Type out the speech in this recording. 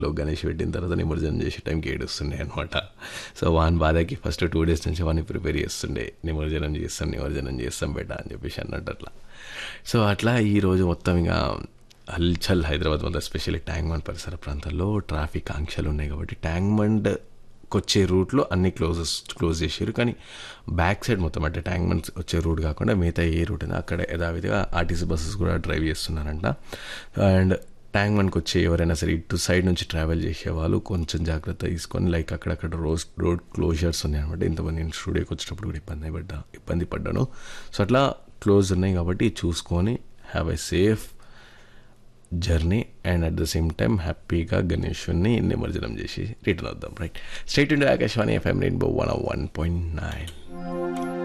లో గణేష్ పెట్టిన తర్వాత నిమజ్జనం చేసే టైంకి ఏడుస్తుండే అనమాట సో వాని బాధకి ఫస్ట్ టూ డేస్ నుంచి వాడిని ప్రిపేర్ చేస్తుండే నిమజ్జనం చేస్తాం నిమజ్జనం చేస్తాం బేట అని చెప్పేసి అన్నట్టు అట్లా సో అట్లా ఈ రోజు మొత్తం ఇంకా హల్చల్ హైదరాబాద్ మొత్తం ఎస్పెషల్లీ ట్యాంక్ బండ్ పరిసర ప్రాంతాల్లో ట్రాఫిక్ ఆంక్షలు ఉన్నాయి కాబట్టి ట్యాంక్ బండ్ వచ్చే రూట్లో అన్ని క్లోజెస్ క్లోజ్ చేసారు కానీ బ్యాక్ సైడ్ మొత్తం అంటే ట్యాంక్ బండ్ వచ్చే రూట్ కాకుండా మిగతా ఏ రూట్ ఉందో అక్కడ యథావిధిగా ఆర్టీసీ బస్సెస్ కూడా డ్రైవ్ చేస్తున్నారంట అండ్ ట్యాంక్ బండ్కి వచ్చే ఎవరైనా సరే ఇటు సైడ్ నుంచి ట్రావెల్ చేసే వాళ్ళు కొంచెం జాగ్రత్త తీసుకొని లైక్ అక్కడక్కడ రోడ్ రోడ్ క్లోజర్స్ ఉన్నాయి అనమాట ఇంతమంది నేను స్టూడియోకి వచ్చేటప్పుడు కూడా ఇబ్బంది పడ్డా ఇబ్బంది పడ్డాను సో అట్లా క్లోజ్ ఉన్నాయి కాబట్టి చూసుకొని have a safe journey and at the same time హ్యాపీగా గణేషుని నిమజ్జనం చేసి రిటర్న్ అవుద్దాం right straight into Akashvani FM rainbow one one point nine